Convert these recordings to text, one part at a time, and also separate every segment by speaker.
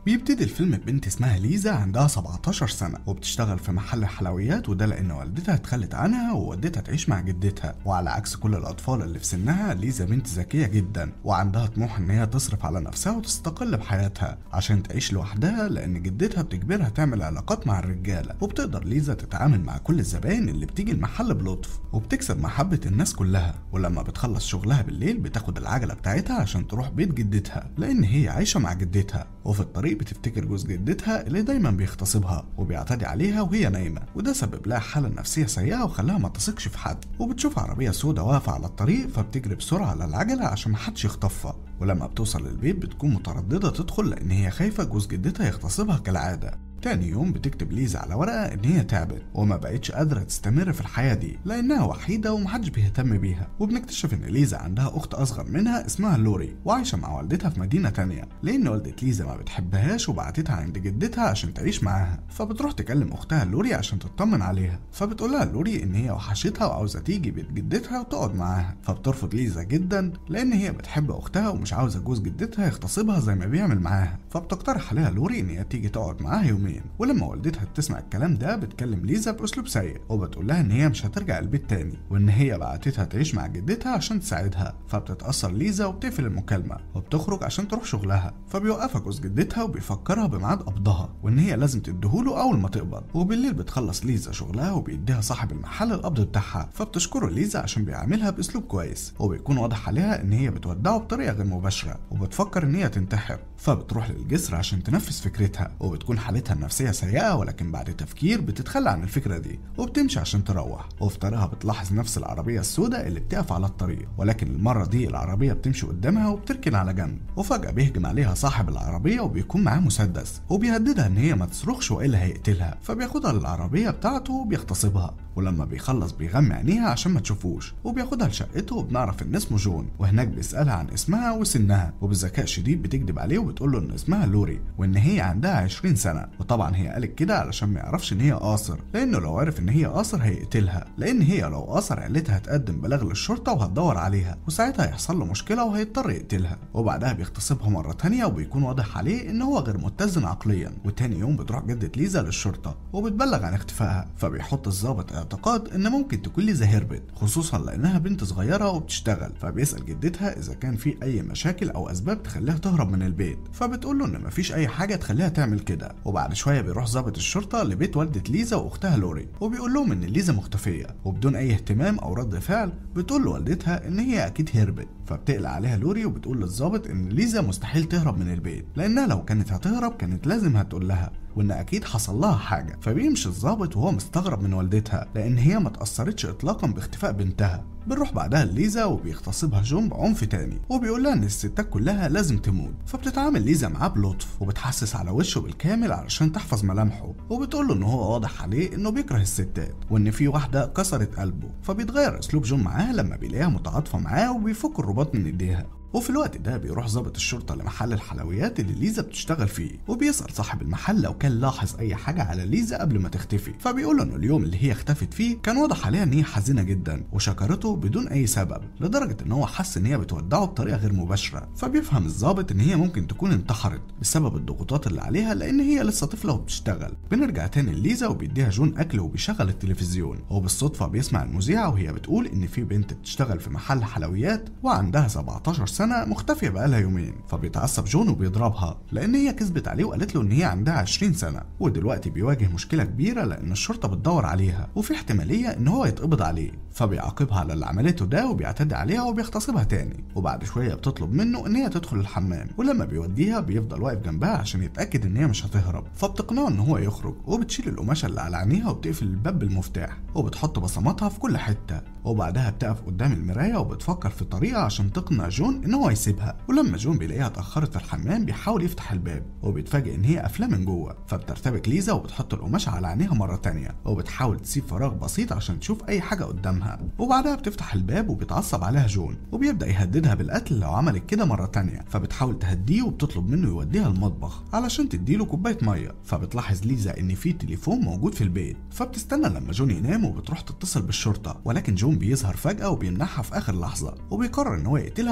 Speaker 1: بيبتدي الفيلم ببنت اسمها ليزا عندها 17 سنة وبتشتغل في محل حلويات وده لأن والدتها اتخلت عنها وودتها تعيش مع جدتها وعلى عكس كل الأطفال اللي في سنها ليزا بنت ذكية جدا وعندها طموح إن هي تصرف على نفسها وتستقل بحياتها عشان تعيش لوحدها لأن جدتها بتجبرها تعمل علاقات مع الرجالة وبتقدر ليزا تتعامل مع كل الزباين اللي بتيجي المحل بلطف وبتكسب محبة الناس كلها ولما بتخلص شغلها بالليل بتاخد العجلة بتاعتها عشان تروح بيت جدتها لأن هي عايشة مع جدتها وفي الطريق بتفتكر جوز جدتها اللي دايما بيغتصبها وبيعتدي عليها وهي نايمة وده سبب لها حالة نفسية سيئة وخلاها ما تثقش في حد وبتشوف عربية سودة واقفة على الطريق فبتجري بسرعة على العجلة عشان محدش يخطفها ولما بتوصل للبيت بتكون مترددة تدخل لأن هي خايفة جوز جدتها يغتصبها كالعادة تاني يوم بتكتب ليزا على ورقة إن هي تعبت وما بقتش قادرة تستمر في الحياة دي لأنها وحيدة ومحدش بيهتم بيها وبنكتشف إن ليزا عندها أخت أصغر منها اسمها لوري وعايشة مع والدتها في مدينة تانية لأن والدة ليزا ما بتحبهاش وبعتتها عند جدتها عشان تعيش معاها فبتروح تكلم أختها لوري عشان تطمن عليها فبتقول لها لوري إن هي وحشتها وعاوزة تيجي بيت جدتها وتقعد معاها فبترفض ليزا جدا لأن هي بتحب أختها ومش عاوزة جوز جدتها يغتصبها زي ما بيعمل معاها فبتقترح عليها لوري إن هي تيجي تقعد معاها يومين يومين ولما والدتها تسمع الكلام ده بتكلم ليزا باسلوب سيء وبتقول لها ان هي مش هترجع البيت تاني وان هي بعتتها تعيش مع جدتها عشان تساعدها فبتتاثر ليزا وبتقفل المكالمه وبتخرج عشان تروح شغلها فبيوقفها جوز جدتها وبيفكرها بميعاد قبضها وان هي لازم تديهوله اول ما تقبض وبالليل بتخلص ليزا شغلها وبيديها صاحب المحل القبض بتاعها فبتشكره ليزا عشان بيعاملها باسلوب كويس وبيكون واضح عليها ان هي بتودعه بطريقه غير مباشره وبتفكر ان هي تنتحر فبتروح للجسر عشان تنفذ فكرتها وبتكون حالتها النفسيه سيئه ولكن بعد تفكير بتتخلى عن الفكره دي وبتمشي عشان تروح وفي طريقها بتلاحظ نفس العربيه السوداء اللي بتقف على الطريق ولكن المره دي العربيه بتمشي قدامها وبتركن على جنب وفجاه بيهجم عليها صاحب العربيه وبيكون معاه مسدس وبيهددها ان هي ما تصرخش والا هيقتلها فبياخدها للعربيه بتاعته وبيغتصبها ولما بيخلص بيغمي عينيها عشان ما تشوفوش وبياخدها لشقته وبنعرف ان اسمه جون وهناك بيسالها عن اسمها وسنها وبذكاء شديد بتكذب عليه وبتقول له ان اسمها لوري وان هي عندها 20 سنه وطبعا هي قالت كده علشان ما يعرفش ان هي قاصر لانه لو عرف ان هي قاصر هيقتلها لان هي لو قاصر عيلتها هتقدم بلاغ للشرطه وهتدور عليها وساعتها هيحصل له مشكله وهيضطر يقتلها وبعدها بيغتصبها مره تانية وبيكون واضح عليه ان هو غير متزن عقليا وتاني يوم بتروح جدة ليزا للشرطه وبتبلغ عن اختفائها فبيحط الضابط اعتقاد ان ممكن تكون ليزا هربت خصوصا لانها بنت صغيره وبتشتغل فبيسال جدتها اذا كان في اي مشاكل او اسباب تخليها تهرب من البيت فبتقول له ان مفيش اي حاجه تخليها تعمل كده وبعد شويه بيروح ضابط الشرطه لبيت والده ليزا واختها لوري وبيقول لهم ان ليزا مختفيه وبدون اي اهتمام او رد فعل بتقول لوالدتها ان هي اكيد هربت فبتقلق عليها لوري وبتقول للظابط ان ليزا مستحيل تهرب من البيت لانها لو كانت هتهرب كانت لازم هتقول لها وان اكيد حصل لها حاجه فبيمشي الظابط وهو مستغرب من والدتها لان هي ما تاثرتش اطلاقا باختفاء بنتها بنروح بعدها ليزا وبيغتصبها جون بعنف تاني وبيقول لها ان الستات كلها لازم تموت فبتتعامل ليزا معاه بلطف وبتحسس على وشه بالكامل علشان تحفظ ملامحه وبتقول له ان هو واضح عليه انه بيكره الستات وان في واحده كسرت قلبه فبيتغير اسلوب جون معاها لما بيلاقيها متعاطفه معاه وبيفك الرباط من ايديها وفي الوقت ده بيروح ضابط الشرطة لمحل الحلويات اللي ليزا بتشتغل فيه وبيسأل صاحب المحل لو كان لاحظ أي حاجة على ليزا قبل ما تختفي فبيقول له إنه اليوم اللي هي اختفت فيه كان واضح عليها إن هي حزينة جدا وشكرته بدون أي سبب لدرجة إن هو حس إن هي بتودعه بطريقة غير مباشرة فبيفهم الضابط إن هي ممكن تكون انتحرت بسبب الضغوطات اللي عليها لأن هي لسه طفلة وبتشتغل بنرجع تاني لليزا وبيديها جون أكل وبيشغل التلفزيون وبالصدفة بيسمع المذيعة وهي بتقول إن في بنت بتشتغل في محل حلويات وعندها 17 سنة مختفية بقالها يومين فبيتعصب جون وبيضربها لان هي كذبت عليه وقالت له ان هي عندها 20 سنه ودلوقتي بيواجه مشكله كبيره لان الشرطه بتدور عليها وفي احتماليه ان هو يتقبض عليه فبيعاقبها على اللي عملته ده وبيعتدي عليها وبيغتصبها تاني وبعد شويه بتطلب منه ان هي تدخل الحمام ولما بيوديها بيفضل واقف جنبها عشان يتاكد ان هي مش هتهرب فبتقنعه ان هو يخرج وبتشيل القماشه اللي على عينيها وبتقفل الباب بالمفتاح وبتحط بصماتها في كل حته وبعدها بتقف قدام المرايه وبتفكر في طريقه عشان تقنع جون ان هو يسيبها ولما جون بيلاقيها اتاخرت في الحمام بيحاول يفتح الباب وبيتفاجئ ان هي قافله من جوه فبترتبك ليزا وبتحط القماشه على عينيها مره تانية وبتحاول تسيب فراغ بسيط عشان تشوف اي حاجه قدامها وبعدها بتفتح الباب وبيتعصب عليها جون وبيبدا يهددها بالقتل لو عملت كده مره تانية فبتحاول تهديه وبتطلب منه يوديها المطبخ علشان تديله كوبايه ميه فبتلاحظ ليزا ان في تليفون موجود في البيت فبتستنى لما جون ينام وبتروح تتصل بالشرطه ولكن جون بيظهر فجاه وبيمنعها في اخر لحظه وبيقرر ان هو يقتلها ويتخلص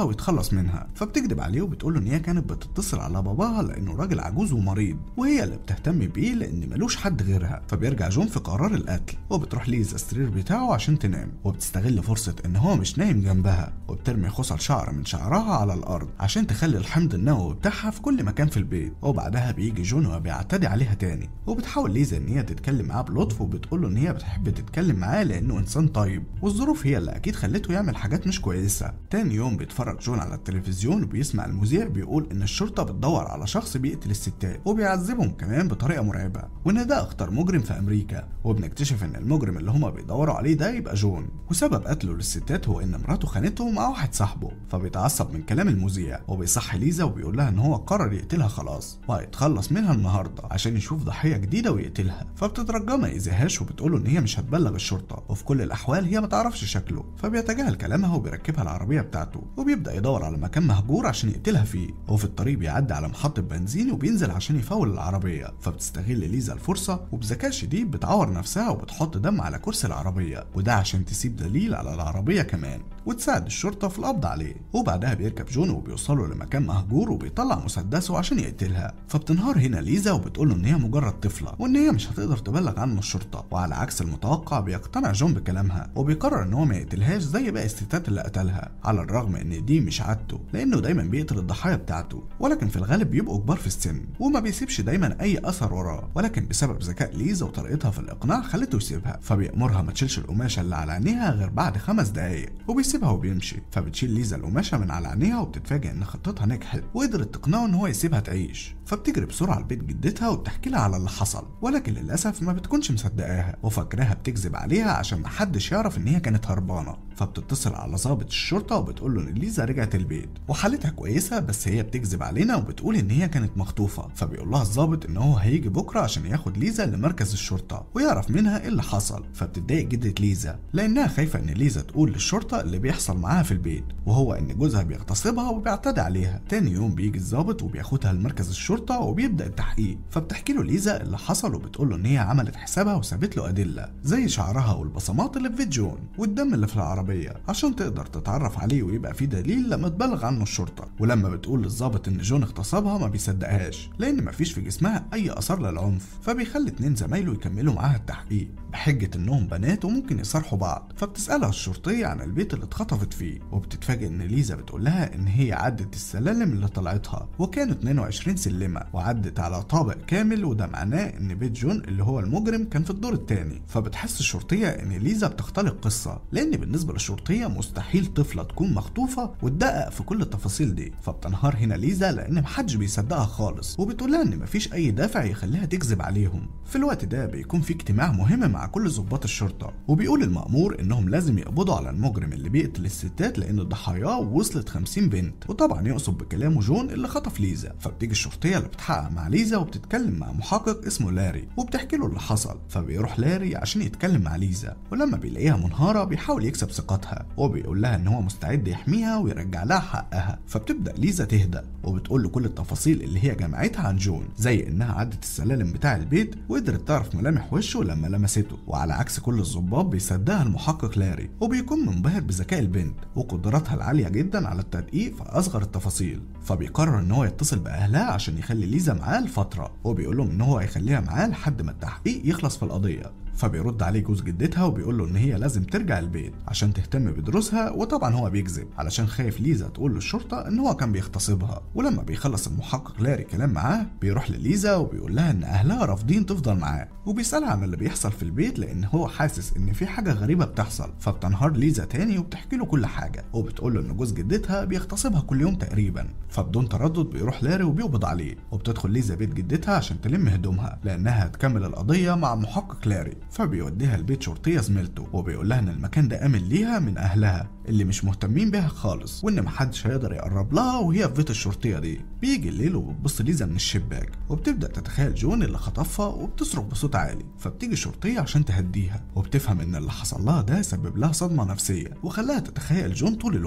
Speaker 1: تتخلص منها فبتكذب عليه وبتقول له ان هي كانت بتتصل على باباها لانه راجل عجوز ومريض وهي اللي بتهتم بيه لان ملوش حد غيرها فبيرجع جون في قرار القتل وبتروح ليزا السرير بتاعه عشان تنام وبتستغل فرصه ان هو مش نايم جنبها وبترمي خصل شعر من شعرها على الارض عشان تخلي الحمض النووي بتاعها في كل مكان في البيت وبعدها بيجي جون وبيعتدي عليها تاني وبتحاول ليزا ان هي تتكلم معاه بلطف وبتقول له ان هي بتحب تتكلم معاه لانه انسان طيب والظروف هي اللي اكيد خلته يعمل حاجات مش كويسه تاني يوم بيتفرج جون على التلفزيون وبيسمع المذيع بيقول ان الشرطه بتدور على شخص بيقتل الستات وبيعذبهم كمان بطريقه مرعبه وان ده اخطر مجرم في امريكا وبنكتشف ان المجرم اللي هما بيدوروا عليه ده يبقى جون وسبب قتله للستات هو ان مراته خانته مع واحد صاحبه فبيتعصب من كلام المذيع وبيصحي ليزا وبيقول لها ان هو قرر يقتلها خلاص وهيتخلص منها النهارده عشان يشوف ضحيه جديده ويقتلها فبتترجى ما يأذيهاش وبتقول له ان هي مش هتبلغ الشرطه وفي كل الاحوال هي ما تعرفش شكله فبيتجاهل كلامها وبيركبها العربيه بتاعته وبيبدا يدور على مكان مهجور عشان يقتلها فيه وفي الطريق بيعدي على محطه بنزين وبينزل عشان يفول العربيه فبتستغل ليزا الفرصه وبذكاء شديد بتعور نفسها وبتحط دم على كرسي العربيه وده عشان تسيب دليل على العربيه كمان وتساعد الشرطه في القبض عليه وبعدها بيركب جون وبيوصلوا لمكان مهجور وبيطلع مسدسه عشان يقتلها فبتنهار هنا ليزا وبتقول له ان هي مجرد طفله وان هي مش هتقدر تبلغ عنه الشرطه وعلى عكس المتوقع بيقتنع جون بكلامها وبيقرر ان هو ما يقتلهاش زي باقي الستات اللي قتلها على الرغم ان دي مش عادته لانه دايما بيقتل الضحايا بتاعته ولكن في الغالب بيبقوا كبار في السن وما بيسيبش دايما اي اثر وراه ولكن بسبب ذكاء ليزا وطريقتها في الاقناع خلته يسيبها فبيأمرها ما تشيلش القماشه اللي على عينيها غير بعد خمس دقايق وبيسيبها وبيمشي فبتشيل ليزا القماشه من على عينيها وبتتفاجئ ان خطتها نجحت وقدرت تقنعه ان هو يسيبها تعيش فبتجري بسرعه لبيت جدتها وبتحكي لها على اللي حصل ولكن للاسف ما بتكونش مصدقاها وفاكراها بتكذب عليها عشان محدش يعرف ان هي كانت هربانه فبتتصل على ضابط الشرطه وبتقول له ان ليزا رجعت البيت وحالتها كويسه بس هي بتكذب علينا وبتقول ان هي كانت مخطوفه فبيقول لها الضابط ان هو هيجي بكره عشان ياخد ليزا لمركز الشرطه ويعرف منها ايه اللي حصل فبتتضايق جدة ليزا لانها خايفه ان ليزا تقول للشرطه اللي بيحصل معاها في البيت وهو ان جوزها بيغتصبها وبيعتدي عليها تاني يوم بيجي الضابط وبياخدها لمركز الشرطه وبيبدا التحقيق فبتحكي له ليزا اللي حصل وبتقول له ان هي عملت حسابها وسابت له ادله زي شعرها والبصمات اللي في فيت جون والدم اللي في العربيه عشان تقدر تتعرف عليه ويبقى في دليل لما تبلغ عنه الشرطه ولما بتقول للضابط ان جون اغتصبها ما بيصدقهاش لان مفيش في جسمها اي اثار للعنف فبيخلي اتنين زمايله يكملوا معاها التحقيق بحجه انهم بنات وممكن يصارحوا بعض فبتسالها الشرطيه عن البيت اللي اتخطفت فيه وبتتفاجئ ان ليزا بتقول لها ان هي عدت السلالم اللي طلعتها وكانوا 22 سلمه وعدت على طابق كامل وده معناه ان بيت جون اللي هو المجرم كان في الدور الثاني فبتحس الشرطيه ان ليزا بتختلق قصه لان بالنسبه للشرطيه مستحيل طفله تكون مخطوفه وتدقق في كل التفاصيل دي فبتنهار هنا ليزا لان محدش بيصدقها خالص وبتقول لها ان مفيش اي دافع يخليها تكذب عليهم في الوقت ده بيكون في اجتماع مهم مع كل ضباط الشرطه وبيقول المأمور انهم لازم يقبضوا على المجرم اللي بيقتل الستات لان ضحاياه وصلت 50 بنت وطبعا يقصد بكلامه جون اللي خطف ليزا فبتيجي الشرطيه اللي بتحقق مع ليزا وبتتكلم مع محقق اسمه لاري وبتحكي له اللي حصل فبيروح لاري عشان يتكلم مع ليزا ولما بيلاقيها منهاره بيحاول يكسب ثقتها وبيقول لها ان هو مستعد يحميها ويرجع لها حقها فبتبدا ليزا تهدى وبتقول له كل التفاصيل اللي هي جمعتها عن جون زي انها عدت السلالم بتاع البيت وقدرت تعرف ملامح وشه لما لمسته وعلى عكس كل الظباط بيصدقها المحقق لاري وبيكون منبهر بذكاء البنت وقدراتها العاليه جدا على التدقيق في اصغر التفاصيل فبيقرر ان هو يتصل باهلها عشان يخلي ليزا معاه لفتره وبيقول لهم ان هو هيخليها معاه لحد ما التحقيق يخلص في القضيه فبيرد عليه جوز جدتها وبيقول له ان هي لازم ترجع البيت عشان تهتم بدروسها وطبعا هو بيكذب علشان خايف ليزا تقول للشرطه ان هو كان بيغتصبها ولما بيخلص المحقق لاري كلام معاه بيروح لليزا وبيقول لها ان اهلها رافضين تفضل معاه وبيسالها عن اللي بيحصل في البيت لان هو حاسس ان في حاجه غريبه بتحصل فبتنهار ليزا تاني وبتحكي له كل حاجه وبتقول له ان جوز جدتها بيغتصبها كل يوم تقريبا فبدون تردد بيروح لاري وبيقبض عليه وبتدخل ليزا بيت جدتها عشان تلم هدومها لانها هتكمل القضيه مع محقق لاري فبيوديها لبيت شرطيه زميلته وبيقول لها ان المكان ده امن ليها من اهلها اللي مش مهتمين بيها خالص وان محدش هيقدر يقرب لها وهي في بيت الشرطيه دي بيجي الليل وبتبص ليزا من الشباك وبتبدا تتخيل جون اللي خطفها وبتصرخ بصوت عالي فبتيجي الشرطيه عشان تهديها وبتفهم ان اللي حصل لها ده سبب لها صدمه نفسيه وخلاها تتخيل جون طول الوقت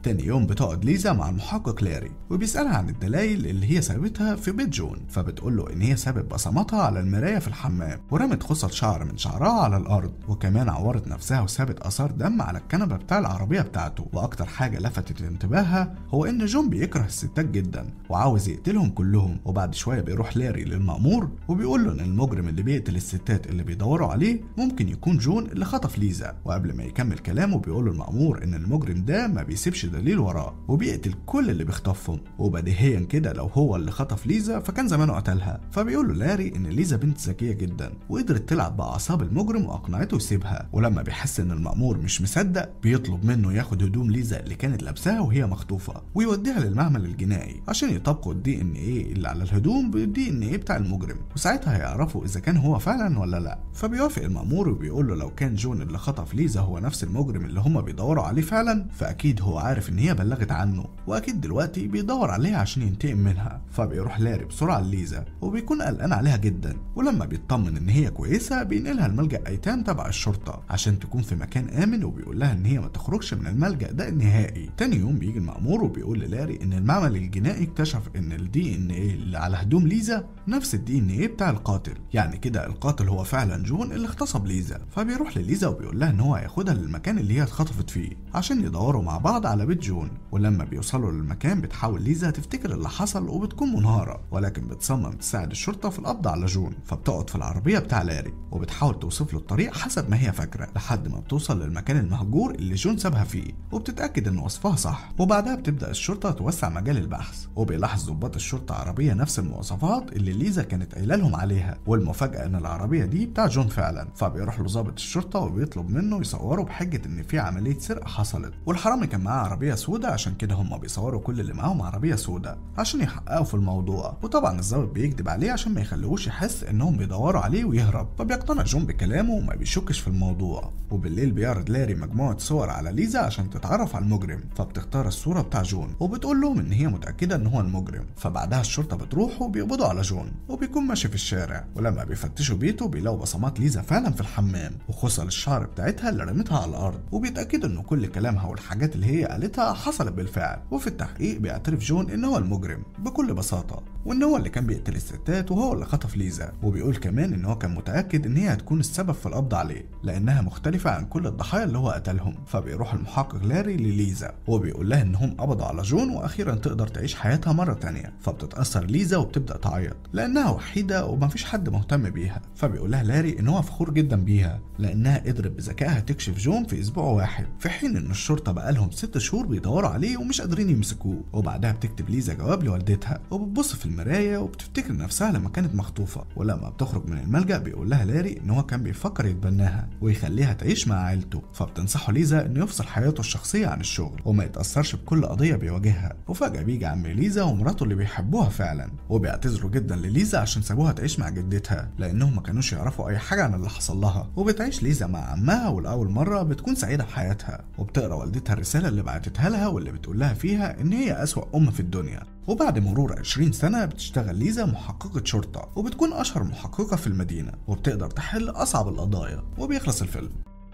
Speaker 1: تاني يوم بتقعد ليزا مع المحقق لاري وبيسألها عن الدلائل اللي هي سابتها في بيت جون فبتقول له ان هي سابت بصماتها على المراية في الحمام ورمت خصل شعر من شعرها على الارض وكمان عورت نفسها وسابت اثار دم على الكنبة بتاع العربية بتاعته واكتر حاجة لفتت انتباهها هو ان جون بيكره الستات جدا وعاوز يقتلهم كلهم وبعد شوية بيروح لاري للمأمور وبيقول له ان المجرم اللي بيقتل الستات اللي بيدوروا عليه ممكن يكون جون اللي خطف ليزا وقبل ما يكمل كلامه بيقول له المأمور ان المجرم ده ما بيسيبش دليل وراه وبيقتل كل اللي بيخطفهم وبديهيا كده لو هو اللي خطف ليزا فكان زمانه قتلها فبيقول له لاري ان ليزا بنت ذكيه جدا وقدرت تلعب باعصاب المجرم واقنعته يسيبها ولما بيحس ان المأمور مش مصدق بيطلب منه ياخد هدوم ليزا اللي كانت لابساها وهي مخطوفه ويوديها للمعمل الجنائي عشان يطبقوا الدي ان ايه اللي على الهدوم بالدي ان ايه بتاع المجرم وساعتها هيعرفوا اذا كان هو فعلا ولا لا فبيوافق المأمور وبيقول له لو كان جون اللي خطف ليزا هو نفس المجرم اللي هما بيدوروا عليه فعلا فاكيد هو عارف ان هي بلغت عنه واكيد دلوقتي بيدور عليها عشان ينتقم منها فبيروح لاري بسرعه لليزا وبيكون قلقان عليها جدا ولما بيطمن ان هي كويسه بينقلها لملجأ ايتام تبع الشرطه عشان تكون في مكان امن وبيقول لها ان هي ما تخرجش من الملجأ ده نهائي تاني يوم بيجي المأمور وبيقول للاري ان المعمل الجنائي اكتشف ان الدي ان ايه اللي على هدوم ليزا نفس الدي ان ايه بتاع القاتل يعني كده القاتل هو فعلا جون اللي اغتصب ليزا فبيروح لليزا وبيقول لها ان هو هياخدها للمكان اللي هي اتخطفت فيه عشان يدوروا مع بعض على بيت جون ولما بيوصلوا للمكان بتحاول ليزا تفتكر اللي حصل وبتكون منهارة ولكن بتصمم تساعد الشرطة في القبض على جون فبتقعد في العربية بتاع لاري وبتحاول توصف له الطريق حسب ما هي فاكرة لحد ما بتوصل للمكان المهجور اللي جون سابها فيه وبتتأكد ان وصفها صح وبعدها بتبدأ الشرطة توسع مجال البحث وبيلاحظ ضباط الشرطة عربية نفس المواصفات اللي ليزا كانت قايله لهم عليها والمفاجأة ان العربية دي بتاع جون فعلا فبيروح له ضابط الشرطة وبيطلب منه يصوره بحجة ان في عملية سرقة حصلت والحرامي كان معاه عربية سوداء عشان كده هم بيصوروا كل اللي معاهم عربية سوداء عشان يحققوا في الموضوع وطبعا الضابط بيكذب عليه عشان ما يخليهوش يحس انهم بيدوروا عليه ويهرب فبيقتنع جون بكلامه وما بيشكش في الموضوع وبالليل بيعرض لاري مجموعة صور على ليزا عشان تتعرف على المجرم فبتختار الصورة بتاع جون وبتقول لهم ان هي متأكدة ان هو المجرم فبعدها الشرطة بتروح وبيقبضوا على جون وبيكون ماشي في الشارع ولما بيفتشوا بيته بيلاقوا بصمات ليزا فعلا في الحمام وخصل الشعر بتاعتها اللي رمتها على الارض وبيتأكدوا ان كل كلامها والحاجات اللي هي قالتها حصلت بالفعل وفي التحقيق بيعترف جون ان هو المجرم بكل بساطة وان هو اللي كان بيقتل الستات وهو اللي خطف ليزا وبيقول كمان ان هو كان متاكد ان هي هتكون السبب في القبض عليه لانها مختلفه عن كل الضحايا اللي هو قتلهم فبيروح المحقق لاري لليزا وبيقول لها انهم قبضوا على جون واخيرا تقدر تعيش حياتها مره تانية فبتتاثر ليزا وبتبدا تعيط لانها وحيده ومفيش حد مهتم بيها فبيقول لها لاري ان هو فخور جدا بيها لانها قدرت بذكائها تكشف جون في اسبوع واحد في حين ان الشرطه بقالهم ست شهور بيدوروا عليه ومش قادرين يمسكوه وبعدها بتكتب ليزا جواب لوالدتها وبتبص في المرايه وبتفتكر نفسها لما كانت مخطوفه ولما بتخرج من الملجا بيقول لها لاري ان هو كان بيفكر يتبناها ويخليها تعيش مع عيلته فبتنصحه ليزا انه يفصل حياته الشخصيه عن الشغل وما يتاثرش بكل قضيه بيواجهها وفجاه بيجي عم ليزا ومراته اللي بيحبوها فعلا وبيعتذروا جدا لليزا عشان سابوها تعيش مع جدتها لانهم ما كانوش يعرفوا اي حاجه عن اللي حصل لها وبتعيش ليزا مع عمها ولاول مره بتكون سعيده بحياتها وبتقرا والدتها الرساله اللي بعتتها لها واللي بتقول لها فيها ان هي اسوا ام في الدنيا وبعد مرور 20 سنة بتشتغل ليزا محققة شرطة وبتكون أشهر محققة في المدينة وبتقدر تحل أصعب القضايا وبيخلص الفيلم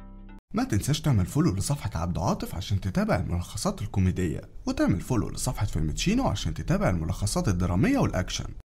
Speaker 1: ما تنساش تعمل فولو لصفحة عبد عاطف عشان تتابع الملخصات الكوميدية وتعمل فولو لصفحة فيلم تشينو عشان تتابع الملخصات الدرامية والأكشن